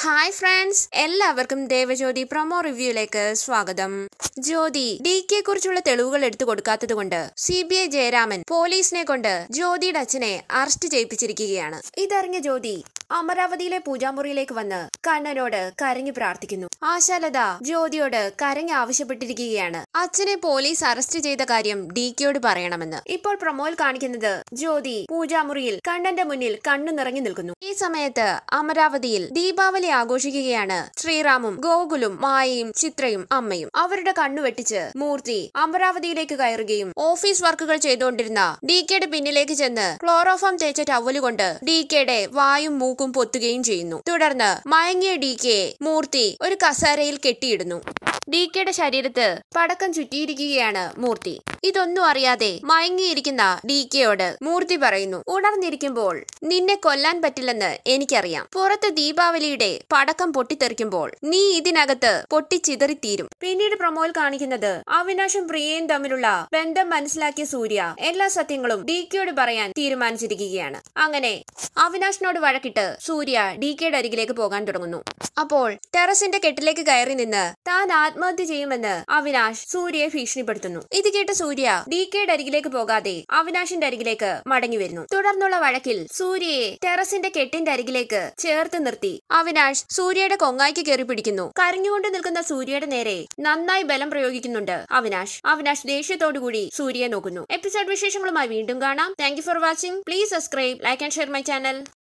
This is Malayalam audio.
ഹായ് ഫ്രണ്ട്സ് എല്ലാവർക്കും ദേവജ്യോതി പ്രൊമോ റിവ്യൂയിലേക്ക് സ്വാഗതം ജ്യോതി ഡി കെ കുറിച്ചുള്ള തെളിവുകൾ എടുത്തു കൊടുക്കാത്തത് കൊണ്ട് സി ബി ഐ ജയരാമൻ പോലീസിനെ കൊണ്ട് ജ്യോതിയുടെ അച്ഛനെ അറസ്റ്റ് ചെയ്യിപ്പിച്ചിരിക്കുകയാണ് ഇതറിഞ്ഞ ജ്യോതി അമരാവതിയിലെ പൂജാമുറിയിലേക്ക് വന്ന് കണ്ണനോട് കരഞ്ഞു പ്രാർത്ഥിക്കുന്നു ആശാലത ജ്യോതിയോട് കരഞ്ഞ് ആവശ്യപ്പെട്ടിരിക്കുകയാണ് അച്ഛനെ പോലീസ് അറസ്റ്റ് ചെയ്ത കാര്യം ഡി കെയോട് പറയണമെന്ന് ഇപ്പോൾ പ്രൊമോയിൽ കാണിക്കുന്നത് ജ്യോതി പൂജാമുറിയിൽ കണ്ണന്റെ മുന്നിൽ കണ്ണു നിറഞ്ഞു നിൽക്കുന്നു ഈ സമയത്ത് അമരാവതിയിൽ ദീപാവലി ആഘോഷിക്കുകയാണ് ശ്രീറാമും ഗോകുലും മായയും ചിത്രയും അമ്മയും അവരുടെ കണ്ണു വെട്ടിച്ച് മൂർത്തി അമരാവതിയിലേക്ക് കയറുകയും ഓഫീസ് വർക്കുകൾ ചെയ്തുകൊണ്ടിരുന്ന ഡി കെയുടെ പിന്നിലേക്ക് ചെന്ന് ക്ലോറോഫോം തേച്ച ടവല് കൊണ്ട് ഡി കെയുടെ വായും മൂക്കും പൊത്തുകയും ചെയ്യുന്നു തുടർന്ന് മയങ്ങിയ ഡി കെ മൂർത്തി ഒരു കസേരയിൽ കെട്ടിയിടുന്നു ഡി കെയുടെ ശരീരത്ത് പടക്കം ചുറ്റിയിരിക്കുകയാണ് മൂർത്തി ഇതൊന്നും അറിയാതെ മയങ്ങിയിരിക്കുന്ന ഡി കെയോട് മൂർത്തി പറയുന്നു ഉണർന്നിരിക്കുമ്പോൾ നിന്നെ കൊല്ലാൻ പറ്റില്ലെന്ന് എനിക്കറിയാം പുറത്ത് ദീപാവലിയുടെ പടക്കം പൊട്ടിത്തെറിക്കുമ്പോൾ നീ ഇതിനകത്ത് പൊട്ടിച്ചിതറിത്തീരും പിന്നീട് പ്രൊമോയിൽ കാണിക്കുന്നത് അവിനാശും പ്രിയയും തമ്മിലുള്ള ബന്ധം മനസ്സിലാക്കിയ സൂര്യ എല്ലാ സത്യങ്ങളും ഡി കെയോട് പറയാൻ തീരുമാനിച്ചിരിക്കുകയാണ് അങ്ങനെ അവിനാശിനോട് വഴക്കിട്ട് സൂര്യ ഡി കെയുടെ അരികിലേക്ക് പോകാൻ തുടങ്ങുന്നു അപ്പോൾ ടെറസിന്റെ കെട്ടിലേക്ക് കയറി നിന്ന് താൻ ആത്മഹത്യ ചെയ്യുമെന്ന് അവിനാശ് സൂര്യയെ ഭീഷണിപ്പെടുത്തുന്നു ഇത് കേട്ട സൂര്യ ഡി കെയുടെ അരികിലേക്ക് പോകാതെ അവിനാശിന്റെ അരികിലേക്ക് മടങ്ങി വരുന്നു തുടർന്നുള്ള വഴക്കിൽ സൂര്യയെ ടെറസിന്റെ കെട്ടിന്റെ അരികിലേക്ക് ചേർത്ത് നിർത്തി അവിനാശ് സൂര്യയുടെ കൊങ്ങായിക്ക് കയറി പിടിക്കുന്നു കരഞ്ഞുകൊണ്ട് നിൽക്കുന്ന സൂര്യയുടെ നേരെ നന്നായി ബലം പ്രയോഗിക്കുന്നുണ്ട് അവിനാശ് അവിനാശ് ദേഷ്യത്തോടുകൂടി സൂര്യയെ നോക്കുന്നു എപ്പിസോഡ് വിശേഷങ്ങളുമായി വീണ്ടും കാണാം thank for watching please subscribe like and share my channel